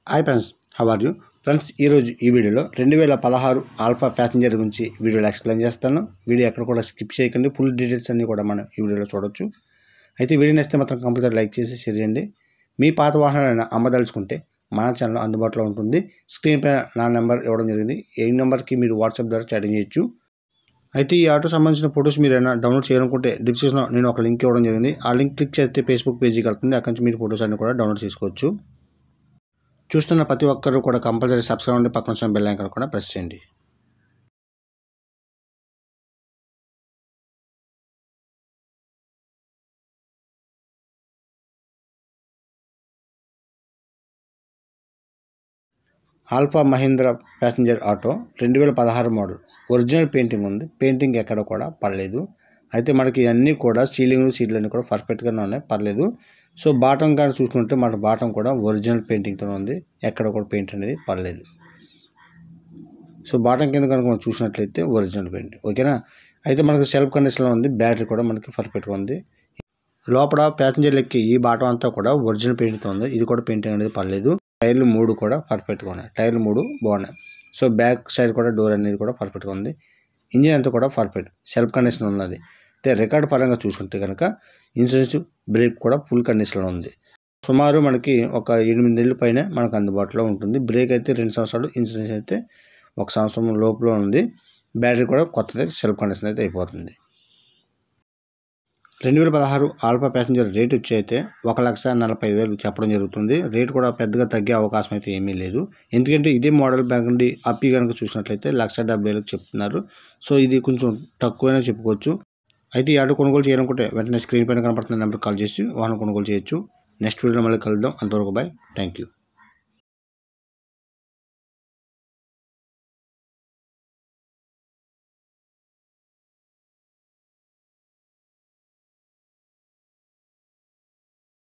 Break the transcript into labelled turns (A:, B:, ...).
A: hi friends how are you friends ఈరోజు ఈ వీడియోలో రెండు వేల పదహారు ఆల్ఫా ప్యాసింజర్ గురించి వీడియోలో ఎక్స్ప్లెయిన్ చేస్తాను వీడియో ఎక్కడ కూడా స్కిప్ చేయకండి ఫుల్ డీటెయిల్స్ అన్నీ కూడా మనం ఈ వీడియోలో చూడొచ్చు అయితే వీడియో నచ్చితే మాత్రం కంపల్సరీ లైక్ చేసి షేర్ చేయండి మీ పాత వాహనాలను అమ్మదలుచుకుంటే మన ఛానల్ అందుబాటులో ఉంటుంది స్క్రీన్ పైన నా నెంబర్ ఇవ్వడం జరిగింది ఈ నెంబర్కి మీరు వాట్సాప్ ద్వారా చాటింగ్ చేయొచ్చు అయితే ఈ ఆటో సంబంధించిన ఫొటోస్ మీరు ఏమైనా డౌన్లోడ్ చేయాలనుకుంటే డిస్క్రిప్షన్లో నేను ఒక లింక్ ఇవ్వడం జరిగింది ఆ లింక్ క్లిక్ చేస్తే ఫేస్బుక్ పేజీకి వెళ్తుంది అక్కడి నుంచి మీరు ఫొటోస్ అన్ని కూడా డౌన్లోడ్ చేసుకోవచ్చు చూస్తున్న ప్రతి ఒక్కరు కూడా కంపల్సరీ సబ్స్క్రైబ్ అండి పక్కన వచ్చిన బెల్ ఐకాన్ కూడా ప్రెస్ చేయండి ఆల్ఫా మహీంద్ర ప్యాసింజర్ ఆటో రెండు వేల పదహారు మోడల్ ఒరిజినల్ పెయింటింగ్ ఉంది పెయింటింగ్ ఎక్కడ కూడా పడలేదు అయితే మనకి అన్నీ కూడా సీలింగ్ సీట్లు అన్నీ కూడా పర్ఫెక్ట్గానే ఉన్నాయి పర్లేదు సో బాటం కానీ చూసుకుంటే మన బాటం కూడా ఒరిజినల్ పెయింటింగ్తో ఉంది ఎక్కడ కూడా పెయింట్ అనేది పడలేదు సో బాటం కింద కనుక మనం చూసినట్లయితే ఒరిజినల్ పెయింట్ ఓకేనా అయితే మనకు సెల్ఫ్ కండిషన్లో ఉంది బ్యాటరీ కూడా మనకి పర్ఫెక్ట్గా ఉంది లోపల ప్యాసింజర్ లెక్కి ఈ బాటం అంతా కూడా ఒరిజినల్ పెయింట్తో ఉంది ఇది కూడా పెయింటింగ్ అనేది పడలేదు టైర్లు మూడు కూడా పర్ఫెక్ట్గా ఉన్నాయి టైర్లు మూడు బాగున్నాయి సో బ్యాక్ సైడ్ కూడా డోర్ అనేది కూడా పర్ఫెక్ట్గా ఉంది ఇంజిన్ అంతా కూడా పర్ఫెక్ట్ సెల్ఫ్ కండిషన్ ఉన్నది అయితే రికార్డ్ పరంగా చూసుకుంటే కనుక ఇన్సూరెన్స్ బ్రేక్ కూడా ఫుల్ కండిషన్లో ఉంది సుమారు మనకి ఒక ఎనిమిది నెలల పైన మనకు అందుబాటులో ఉంటుంది బ్రేక్ అయితే రెండు సంవత్సరాలు ఇన్సూరెన్స్ అయితే ఒక సంవత్సరం లోపల ఉంది బ్యాటరీ కూడా కొత్తది సెల్ఫ్ కండిషన్ అయితే అయిపోతుంది రెండు వేల పదహారు ఆల్ఫా ప్యాసింజర్ రేట్ వచ్చి అయితే ఒక లక్ష నలభై ఐదు వేలు చెప్పడం జరుగుతుంది రేట్ కూడా పెద్దగా తగ్గే అవకాశం అయితే ఏమీ లేదు ఎందుకంటే ఇదే మోడల్ బ్యాగ్ నుండి అప్పి కనుక చూసినట్లయితే లక్ష డెబ్బై వేలకు చెప్తున్నారు సో ఇది కొంచెం తక్కువైనా చెప్పుకోవచ్చు అయితే ఈ ఆటో కొనుగోలు చేయాలనుకుంటే వెంటనే స్క్రీన్ పైన కనపడుతున్న నెంబర్ కాల్ చేసి వాహనం కొనుగోలు చేయొచ్చు నెక్స్ట్ వీడియోలో మళ్ళీ కలుద్దాం అంతవరకు బాయ్ థ్యాంక్ యూ